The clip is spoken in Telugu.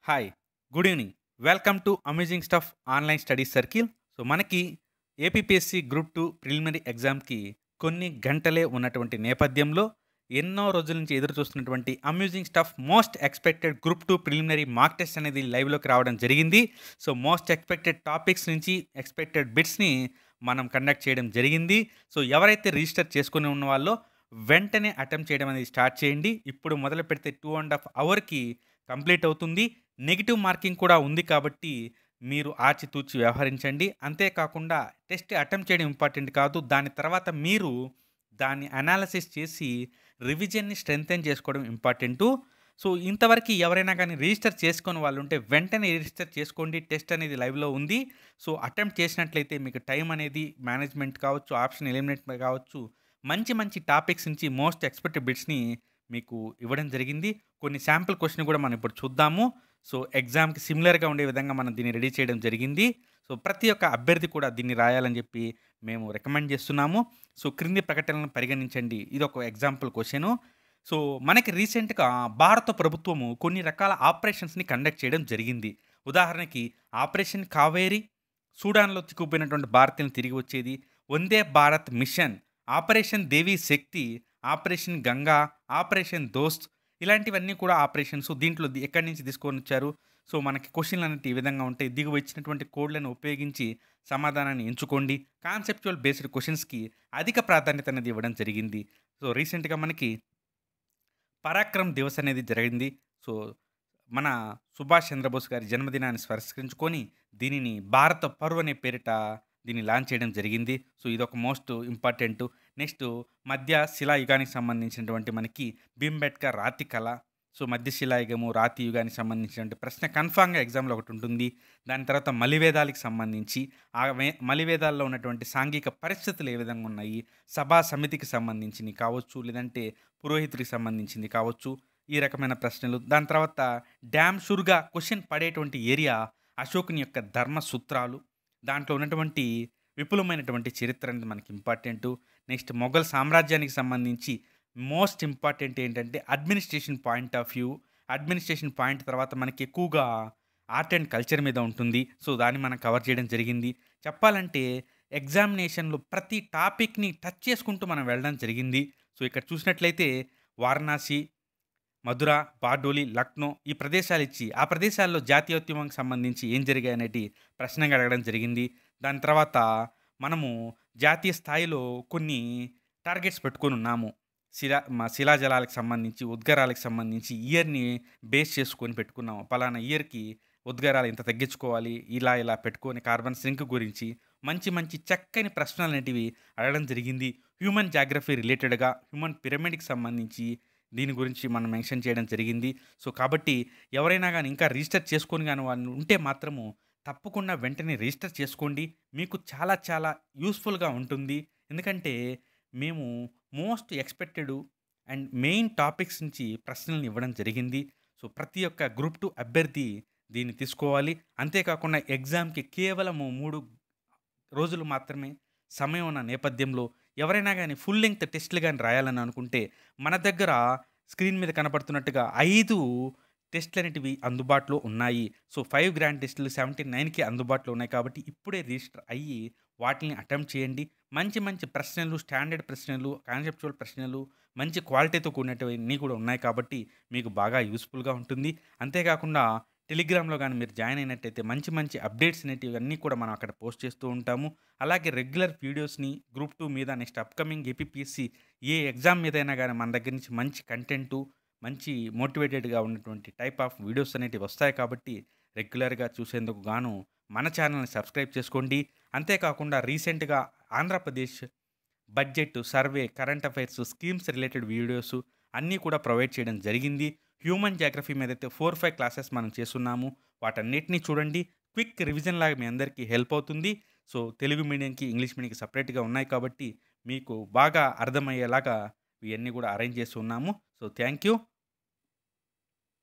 hi good evening welcome to amazing stuff online study circle so మనకి ఏపీపీఎస్సి గ్రూప్ టూ ప్రిలిమినరీ ఎగ్జామ్కి కొన్ని గంటలే ఉన్నటువంటి నేపథ్యంలో ఎన్నో రోజుల నుంచి ఎదురు చూస్తున్నటువంటి amusing stuff most expected group two preliminary mark test అనేది లైవ్లోకి రావడం జరిగింది సో మోస్ట్ ఎక్స్పెక్టెడ్ టాపిక్స్ నుంచి ఎక్స్పెక్టెడ్ బిట్స్ని మనం కండక్ట్ చేయడం జరిగింది సో ఎవరైతే రిజిస్టర్ చేసుకుని ఉన్న వాళ్ళో వెంటనే అటెంప్ట్ చేయడం అనేది స్టార్ట్ చేయండి ఇప్పుడు మొదలు పెడితే టూ అండ్ హాఫ్ అవర్కి కంప్లీట్ అవుతుంది నెగిటివ్ మార్కింగ్ కూడా ఉంది కాబట్టి మీరు ఆచితూచి వ్యవహరించండి అంతేకాకుండా టెస్ట్ అటెంప్ట్ చేయడం ఇంపార్టెంట్ కాదు దాని తర్వాత మీరు దాన్ని అనాలసిస్ చేసి రివిజన్ని స్ట్రెంగ్తెన్ చేసుకోవడం ఇంపార్టెంటు సో ఇంతవరకు ఎవరైనా కానీ రిజిస్టర్ చేసుకొని వాళ్ళు ఉంటే వెంటనే రిజిస్టర్ చేసుకోండి టెస్ట్ అనేది లైవ్లో ఉంది సో అటెంప్ట్ చేసినట్లయితే మీకు టైం అనేది మేనేజ్మెంట్ కావచ్చు ఆప్షన్ ఎలిమినేట్ కావచ్చు మంచి మంచి టాపిక్స్ నుంచి మోస్ట్ ఎక్స్పెక్టెడ్ బిట్స్ని మీకు ఇవ్వడం జరిగింది కొన్ని శాంపుల్ క్వశ్చన్ కూడా మనం ఇప్పుడు చూద్దాము సో ఎగ్జామ్కి సిమిలర్గా ఉండే విధంగా మనం దీన్ని రెడీ చేయడం జరిగింది సో ప్రతి ఒక్క అభ్యర్థి కూడా దీన్ని రాయాలని చెప్పి మేము రికమెండ్ చేస్తున్నాము సో క్రింది ప్రకటనలను పరిగణించండి ఇది ఒక ఎగ్జాంపుల్ క్వశ్చను సో మనకి రీసెంట్గా భారత ప్రభుత్వము కొన్ని రకాల ఆపరేషన్స్ని కండక్ట్ చేయడం జరిగింది ఉదాహరణకి ఆపరేషన్ కావేరి సూడాన్లో చిక్కుపోయినటువంటి భారతీయులను తిరిగి వచ్చేది Vande Bharat mission operation Devi Shakti operation Ganga operation Dost ఇలాంటివన్నీ కూడా ఆపరేషన్స్ దీంట్లో ది- ఎక్కడి నుంచి తీసుకొని వచ్చారు సో మనకి క్వశ్చన్లు అనేవి ఈ విధంగా ఉంటాయి దిగువ ఇచ్చినటువంటి కోడ్లను ఉపయోగించి సమాధానాన్ని ఎంచుకోండి కాన్సెప్చువల్ బేస్డ్ క్వశ్చన్స్కి అధిక ప్రాధాన్యత అనేది ఇవ్వడం జరిగింది సో రీసెంట్గా మనకి పరాక్రమ్ దివస్ అనేది జరిగింది సో మన సుభాష్ చంద్రబోస్ గారి జన్మదినాన్ని స్మరించుకొని దీనిని భారత పర్వ్ అనే పేరిట దీన్ని లాంచ్ చేయడం జరిగింది సో ఇది ఒక మోస్ట్ ఇంపార్టెంట్ నెక్స్ట్ మధ్య శిలాయుగానికి సంబంధించినటువంటి మనకి భీంబెట్కర్ రాతి కళ సో మధ్య శిలాయుగము రాతి యుగానికి సంబంధించినటువంటి ప్రశ్న కన్ఫామ్గా ఎగ్జామ్లో ఒకటి ఉంటుంది దాని తర్వాత మలివేదాలకు సంబంధించి ఆ వే- మలివేదాల్లో ఉన్నటువంటి సాంఘిక పరిస్థితులు ఏ విధంగా ఉన్నాయి సభా సమితికి సంబంధించినవి కావచ్చు లేదంటే పురోహితుడికి సంబంధించింది కావచ్చు ఈ రకమైన ప్రశ్నలు దాని తర్వాత డ్యామ్ షూర్గా క్వశ్చన్ పడేటువంటి ఏరియా అశోకుని యొక్క ధర్మ సూత్రాలు దాంట్లో ఉన్నటువంటి విపులమైనటువంటి చరిత్ర అనేది మనకి ఇంపార్టెంట్ నెక్స్ట్ మొఘల్ సామ్రాజ్యానికి సంబంధించి మోస్ట్ ఇంపార్టెంట్ ఏంటంటే administration point of view administration point తర్వాత మనకి ఎక్కువగా ఆర్ట్ అండ్ కల్చర్ మీద ఉంటుంది సో దాన్ని మనం కవర్ చేయడం జరిగింది చెప్పాలంటే ఎగ్జామినేషన్లో ప్రతి టాపిక్ని టచ్ చేసుకుంటూ మనం వెళ్ళడం జరిగింది సో ఇక్కడ చూసినట్లయితే వారణాసి మధుర బార్డోలి లక్నో ఈ ప్రదేశాలు ఇచ్చి ఆ ప్రదేశాల్లో జాతీయోద్యమంకి సంబంధించి ఏం జరిగాయి అనేటి ప్రశ్నగా అడగడం జరిగింది దాని తర్వాత మనము జాతీయ స్థాయిలో కొన్ని టార్గెట్స్ పెట్టుకొని ఉన్నాము శిలా మా శిలాజలాలకు సంబంధించి ఉద్గారాలకు సంబంధించి ఇయర్ని బేస్ చేసుకొని పెట్టుకున్నాము పలానా ఇయర్కి ఉద్గారాలు ఇంత తగ్గించుకోవాలి ఇలా ఇలా పెట్టుకొని కార్బన్ సింక్ గురించి మంచి మంచి చక్కని ప్రశ్నలు అనేటివి అడగడం జరిగింది హ్యూమన్ జాగ్రఫీ రిలేటెడ్గా హ్యూమన్ పిరమిడ్కి సంబంధించి దీని గురించి మనం మెన్షన్ చేయడం జరిగింది సో కాబట్టి ఎవరైనా కానీ ఇంకా రిజిస్టర్ చేసుకొని కానీ వాళ్ళు ఉంటే మాత్రము తప్పకుండా వెంటనే రిజిస్టర్ చేసుకోండి మీకు చాలా చాలా యూస్ఫుల్గా ఉంటుంది ఎందుకంటే మేము most expected and main topics నుంచి ప్రశ్నలను ఇవ్వడం జరిగింది సో ప్రతి ఒక్క గ్రూప్ టూ అభ్యర్థి దీన్ని తీసుకోవాలి అంతేకాకుండా ఎగ్జామ్కి కేవలము మూడు రోజులు మాత్రమే సమయం ఉన్న నేపథ్యంలో ఎవరైనా కానీ ఫుల్ లెంగ్త్ టెస్టులు కానీ రాయాలని అనుకుంటే మన దగ్గర స్క్రీన్ మీద కనపడుతున్నట్టుగా ఐదు టెస్ట్లు అనేటివి అందుబాటులో ఉన్నాయి సో ఫైవ్ గ్రాండ్ టెస్టులు సెవెంటీ నైన్కి అందుబాటులో ఉన్నాయి కాబట్టి ఇప్పుడే రిజిస్టర్ అయ్యి వాటిని అటెంప్ట్ చేయండి మంచి మంచి ప్రశ్నలు స్టాండర్డ్ ప్రశ్నలు కాన్సెప్చువల్ ప్రశ్నలు మంచి క్వాలిటీతో కూడినటువంటి కూడా ఉన్నాయి కాబట్టి మీకు బాగా యూస్ఫుల్గా ఉంటుంది అంతేకాకుండా టెలిగ్రామ్లో కానీ మీరు జాయిన్ అయినట్టయితే మంచి మంచి అప్డేట్స్ అనేటివి అన్నీ కూడా మనం అక్కడ పోస్ట్ చేస్తూ ఉంటాము అలాగే రెగ్యులర్ వీడియోస్ని గ్రూప్ టూ మీద నెక్స్ట్ అప్కమింగ్ ఏపీపీఎస్సి ఏ ఎగ్జామ్ మీదైనా కానీ మన దగ్గర నుంచి మంచి కంటెంటు మంచి మోటివేటెడ్గా ఉన్నటువంటి టైప్ ఆఫ్ వీడియోస్ అనేటివి వస్తాయి కాబట్టి రెగ్యులర్గా చూసేందుకు గాను మన ఛానల్ని సబ్స్క్రైబ్ చేసుకోండి అంతేకాకుండా రీసెంట్గా Andhra Pradesh budget survey current affairs schemes related videos అన్నీ కూడా ప్రొవైడ్ చేయడం జరిగింది హ్యూమన్ జాగ్రఫీ మీద అయితే ఫోర్ ఫైవ్ క్లాసెస్ మనం చేస్తున్నాము వాటన్నిటిని చూడండి క్విక్ రివిజన్ లాగా మీ అందరికీ హెల్ప్ అవుతుంది సో తెలుగు మీడియంకి ఇంగ్లీష్ మీడియంకి సపరేట్గా ఉన్నాయి కాబట్టి మీకు బాగా అర్థమయ్యేలాగా ఇవన్నీ కూడా అరేంజ్ చేసి ఉన్నాము సో థ్యాంక్ యూ